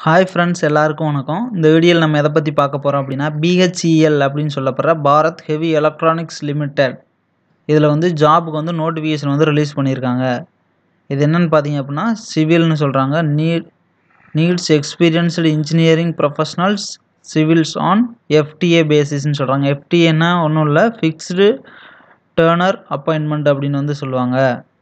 hi friends எல்லாருக்கும் வணக்கம் இந்த வீடியோவில் நம்ம எதை பற்றி பார்க்க போகிறோம் அப்படின்னா பிஹெச்இஎல் அப்படின்னு சொல்லப்படுற பாரத் ஹெவி எலக்ட்ரானிக்ஸ் லிமிடெட் இதில் வந்து ஜாபுக்கு வந்து நோட்டிஃபிகேஷன் வந்து ரிலீஸ் பண்ணியிருக்காங்க இது என்னன்னு பார்த்தீங்க அப்படின்னா சிவில்னு சொல்கிறாங்க need needs experienced engineering professionals civils on FDA பேசிஸ்ன்னு சொல்கிறாங்க எஃப்டிஏன்னா ஒன்றும் இல்லை ஃபிக்ஸ்டு டேர்னர் அப்பாயின்மெண்ட் அப்படின்னு வந்து சொல்லுவாங்க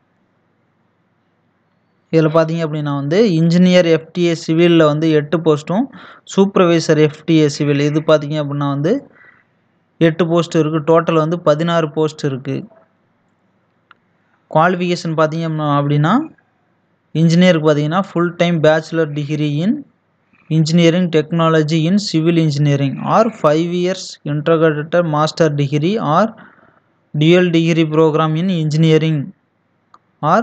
இதில் பார்த்தீங்க அப்படின்னா வந்து இன்ஜினியர் எஃப்டிஏ சிவிலில் வந்து எட்டு போஸ்ட்டும் சூப்பர்வைசர் எஃப்டிஏ சிவில் இது பார்த்தீங்க அப்படின்னா வந்து எட்டு போஸ்ட் இருக்குது டோட்டல் வந்து பதினாறு போஸ்ட் இருக்குது குவாலிஃபிகேஷன் பார்த்தீங்க அப்படின்னா- அப்படின்னா இன்ஜினியருக்கு பார்த்தீங்கன்னா full time bachelor degree in engineering technology in civil engineering or five years integrated master degree or dual degree program in engineering or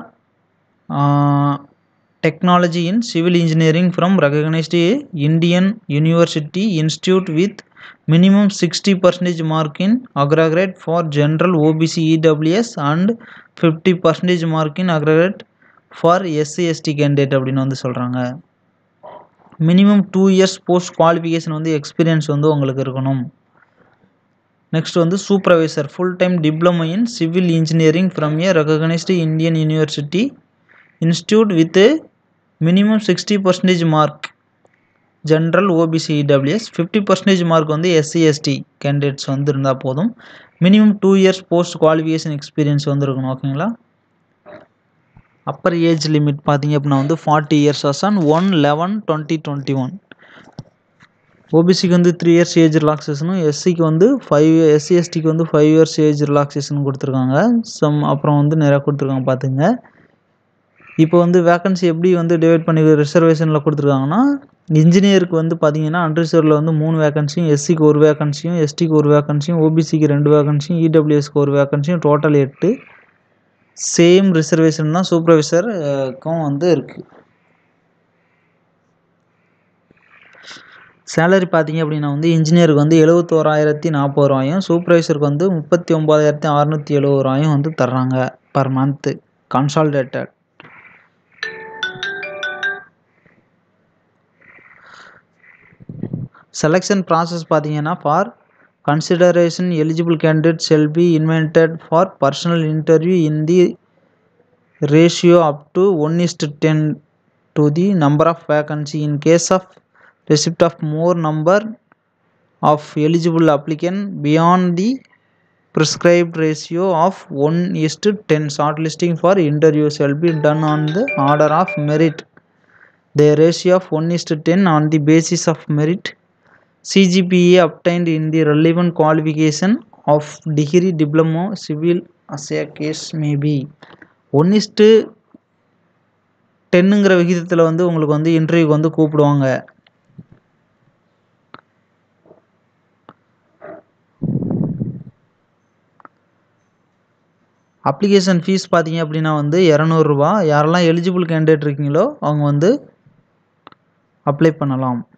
technology in civil engineering from recognized indian university institute with minimum 60 percentage mark in aggregate for general obc ews and 50 percentage mark in aggregate for sc st candidate அப்படின்னு வந்து சொல்கிறாங்க minimum two years post qualification வந்து experience வந்து உங்களுக்கு இருக்கணும் next வந்து supervisor full time diploma in civil engineering from a recognised Indian university institute with minimum sixty percentage mark general OBC EWS fifty percentage mark வந்து SC ST candidates வந்து இருந்தால் போதும் minimum two years post qualification experience வந்து இருக்கணும் ஓகேங்களா upper age limit பார்த்தீங்க அப்படின்னா வந்து forty years on one eleven twenty twenty one ஓபிசிக்கு வந்து த்ரீ இயர்ஸ் ஏஜ் ரிலாக்ஸேஷனும் எஸ்சிக்கு வந்து ஃபைவ் எஸ்சி எஸ்டிக்கு வந்து ஃபைவ் இயர்ஸ் ஏஜ் ரிலாக்ஸேஷன் கொடுத்துருக்காங்க சம் அப்புறம் வந்து நிறையா கொடுத்துருக்காங்க பார்த்துங்க இப்போ வந்து வேக்கன்சி எப்படி வந்து டிவைட் பண்ணி ரிசர்வேஷனில் கொடுத்துருக்காங்கன்னா இன்ஜினியருக்கு வந்து பார்த்தீங்கன்னா அன்ரிசர்வில் வந்து மூணு வேகன்சியும் எஸ்சிக்கு ஒரு வேகன்சியும் எஸ்டிக்கு ஒரு வேகன்சியும் ஓபிசிக்கு ரெண்டு வேகன்சியும் இடபிள்யூஎஸ்க்கு ஒரு வேகன்சியும் டோட்டல் எட்டு சேம் ரிசர்வேஷன் தான் சூப்பர்வைசருக்கும் வந்து இருக்குது சேலரி பார்த்தீங்க அப்படின்னா வந்து இன்ஜினியருக்கு வந்து எழுபத்தோராயிரத்தி நாற்பது ரூபாயும் சூப்பர்வைசருக்கு வந்து முப்பத்தி ஒம்பதாயிரத்தி அறநூற்றி எழுபது ரூபாயும் வந்து தர்றாங்க per month consolidated selection process பார்த்தீங்கன்னா for consideration eligible candidate shall be invited for personal interview in the ratio up to one is to ten to the number of vacancy in case of receipt of more number of eligible applicant beyond the prescribed ratio of 1 is to 10 shortlisting for interview shall be done on the order of merit the ratio of 1 is to 10 on the basis of merit cgpa obtained in the relevant qualification of degree diploma civil as a case may be 1 is to டென்னுங்கிற விகிதத்தில் வந்து உங்களுக்கு வந்து இன்டர்வியூக்கு வந்து கூப்பிடுவாங்க application fees பார்த்தீங்க அப்படின்னா வந்து இரநூறுபா யாரெல்லாம் எலிஜிபிள் கேண்டிடேட் இருக்கீங்களோ அவங்க வந்து அப்ளை பண்ணலாம்